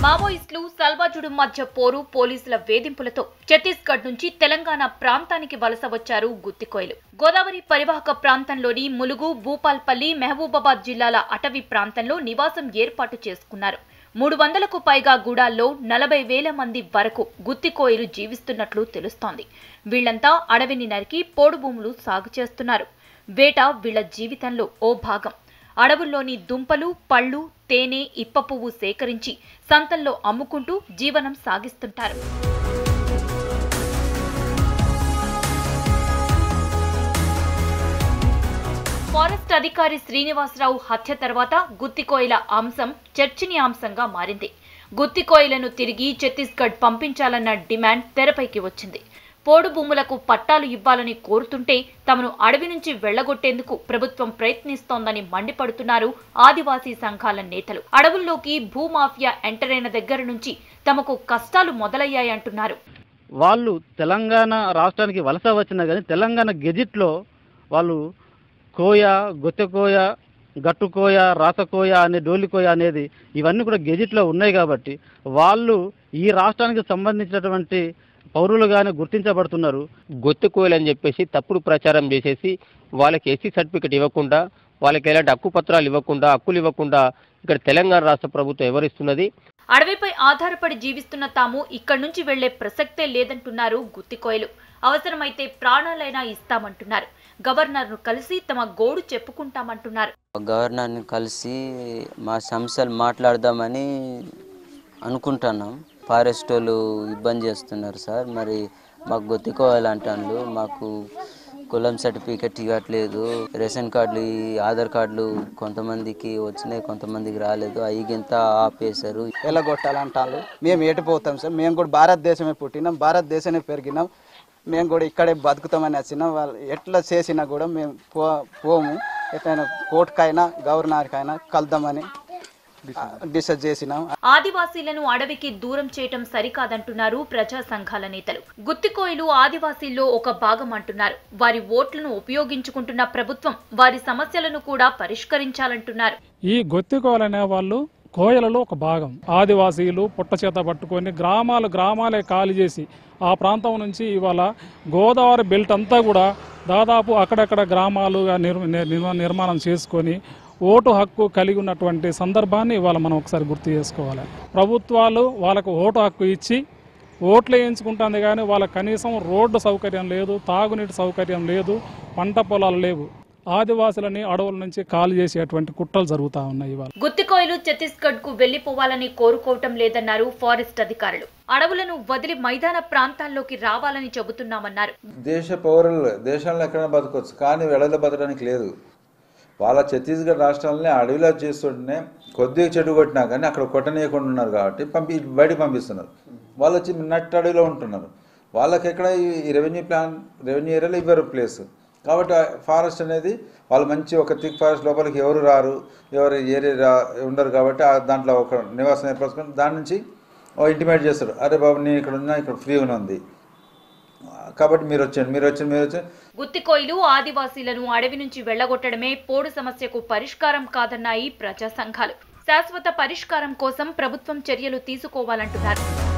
మావోయిస్టులు సల్వాజుడు మధ్య పోరు పోలీసుల వేధింపులతో ఛత్తీస్గఢ్ నుంచి తెలంగాణ ప్రాంతానికి వలస వచ్చారు గుత్తికోయలు గోదావరి పరివాహక ప్రాంతంలోని ములుగు భూపాల్పల్లి మహబూబాబాద్ జిల్లాల అటవీ ప్రాంతంలో నివాసం ఏర్పాటు చేసుకున్నారు మూడు వందలకు పైగా గూడాల్లో నలభై వేల మంది వరకు గుత్తికోయలు జీవిస్తున్నట్లు తెలుస్తోంది వీళ్లంతా అడవిని నరికి పోడు భూములు సాగు చేస్తున్నారు వేట వీళ్ల జీవితంలో ఓ భాగం అడవుల్లోని దుంపలు పళ్ళు తేనె ఇప్ప పువ్వు సేకరించి సంతల్లో అమ్ముకుంటూ జీవనం సాగిస్తుంటారు ఫారెస్ట్ అధికారి శ్రీనివాసరావు హత్య తర్వాత గుత్తికోయిల అంశం చర్చనీయాంశంగా మారింది గుత్తికోయిలను తిరిగి ఛత్తీస్గఢ్ పంపించాలన్న డిమాండ్ తెరపైకి వచ్చింది పోడు భూములకు పట్టాలు ఇవ్వాలని కోరుతుంటే తమను అడవి నుంచి వెళ్లగొట్టేందుకు ప్రభుత్వం ప్రయత్నిస్తోందని మండిపడుతున్నారు ఆదివాసీ సంఘాల నేతలు అడవుల్లోకి భూమాఫియా ఎంటర్ అయిన దగ్గర నుంచి తమకు కష్టాలు మొదలయ్యాయంటున్నారు వాళ్ళు తెలంగాణ రాష్ట్రానికి వలస వచ్చినా కానీ తెలంగాణ గెజిట్లో వాళ్ళు కోయ గొత్తెకోయ గట్టుకోయ రాసకోయ అనే డోలికోయ అనేది ఇవన్నీ కూడా గెజిట్లో ఉన్నాయి కాబట్టి వాళ్ళు ఈ రాష్ట్రానికి సంబంధించినటువంటి పౌరులుగానే గుర్తించబడుతున్నారు గొత్తుకోయలు అని చెప్పేసి తప్పుడు ప్రచారం చేసేసి వాళ్ళకి ఎస్సీ సర్టిఫికెట్ ఇవ్వకుండా వాళ్ళకి ఎలాంటి హక్కు పత్రాలు ఇవ్వకుండా హక్కులు ఇవ్వకుండా ఇక్కడ తెలంగాణ రాష్ట్ర ప్రభుత్వం ఎవరిస్తున్నది అడవిపై ఆధారపడి జీవిస్తున్న తాము ఇక్కడి నుంచి వెళ్లే ప్రసక్తే లేదంటున్నారు గుత్తికోయలు అవసరమైతే ప్రాణాలైనా ఇస్తామంటున్నారు గవర్నర్ను కలిసి తమ గోడు చెప్పుకుంటామంటున్నారు గవర్నర్ని కలిసి మా సమస్యలు మాట్లాడదామని అనుకుంటున్నాం ఫారెస్ట్ వాళ్ళు ఇబ్బంది చేస్తున్నారు సార్ మరి మాకు గొత్తికోవాలంటాను మాకు కులం సర్టిఫికెట్ ఇవ్వట్లేదు రేషన్ కార్డులు ఈ ఆధార్ కార్డులు కొంతమందికి వచ్చినాయి కొంతమందికి రాలేదు అయ్యిగింత ఆపేశారు వెళ్ళగొట్టాలంటారు మేము ఎటుపోతాం సార్ మేము కూడా భారతదేశమే పుట్టినాం భారతదేశమే పెరిగినాం మేము కూడా ఇక్కడే బతుకుతామని వచ్చినాం వాళ్ళు ఎట్లా చేసినా కూడా మేము పో పోము ఎట్లయినా కోర్టుకైనా గవర్నర్కైనా కలుద్దామని డిసైడ్ చేసినాం ఆదివాసీలను అడవికి దూరం చేయటం సరికాదంటున్నారు ప్రజా సంఘాల నేతలు గుత్తికోయిలు ఆదివాసీల్లో ఒక భాగం అంటున్నారు వారి ఓట్లను ఉపయోగించుకుంటున్న ప్రభుత్వం వారి సమస్యలను కూడా పరిష్కరించాలంటున్నారు ఈ గొత్తికోలనే వాళ్ళు కోయలలో ఒక భాగం ఆదివాసీలు పుట్ట చేత పట్టుకొని గ్రామాలు గ్రామాలే ఖాళీ చేసి ఆ ప్రాంతం నుంచి ఇవాళ గోదావరి బెల్ట్ అంతా కూడా దాదాపు అక్కడక్కడ గ్రామాలుగా నిర్ నిర్- నిర్మాణం చేసుకొని ఓటు హక్కు కలిగి ఉన్నటువంటి సందర్భాన్ని ఇవాళ మనం ఒకసారి గుర్తు చేసుకోవాలి ప్రభుత్వాలు వాళ్ళకు ఓటు హక్కు ఇచ్చి ఓట్లు వేయించుకుంటుంది కానీ వాళ్ళకి కనీసం రోడ్డు సౌకర్యం లేదు తాగునీటి సౌకర్యం లేదు పంట పొలాలు లేవు ఆదివాసులని అడవుల నుంచి ఖాళీ చేసేటువంటి కుట్రలు జరుగుతూ ఉన్నాయి ఇవాళ గుత్తికోయిలు ఛత్తీస్గఢ్ కు వెళ్లిపోవాలని కోరుకోవటం లేదన్నారు ఫారెస్ట్ అధికారులు అడవులను వదిలి మైదాన ప్రాంతాల్లోకి రావాలని చెబుతున్నామన్నారు దేశ పౌరులు దేశంలో ఎక్కడైనా బతకొచ్చు కానీ వెడలో బతకడానికి లేదు వాళ్ళ ఛత్తీస్గఢ్ రాష్ట్రాలని అడవిలో చేస్తుంటేనే కొద్దిగా చెడు కొట్టినా కానీ అక్కడ కొట్టనీయకుండా ఉన్నారు కాబట్టి పంపి బయటికి పంపిస్తున్నారు వాళ్ళు వచ్చి నట్టు అడవిలో ఉంటున్నారు వాళ్ళకి ఎక్కడ ఈ రెవెన్యూ ప్లాన్ రెవెన్యూ ఏరియాలో ఇవ్వరు ప్లేస్ కాబట్టి ఫారెస్ట్ అనేది వాళ్ళు మంచి ఒక థిక్ ఫారెస్ట్ లోపలికి ఎవరు రారు ఎవరు ఏరియా రా ఉండరు కాబట్టి ఆ దాంట్లో ఒక నివాసం ఏర్పరచుకొని దాని నుంచి ఇంటిమేట్ చేస్తారు అరే బాబు నేను ఇక్కడ ఉన్నా ఇక్కడ ఫ్రీగానే ఉంది కాబట్టి మీరు వచ్చాను మీరు వచ్చాను మీరు వచ్చాను గుత్తికోయిలు ఆదివాసీలను అడవి నుంచి వెళ్లగొట్టడమే పోడు సమస్యకు పరిష్కారం కాదన్నాయి ప్రజా సంఘాలు శాశ్వత పరిష్కారం కోసం ప్రభుత్వం చర్యలు తీసుకోవాలంటున్నారు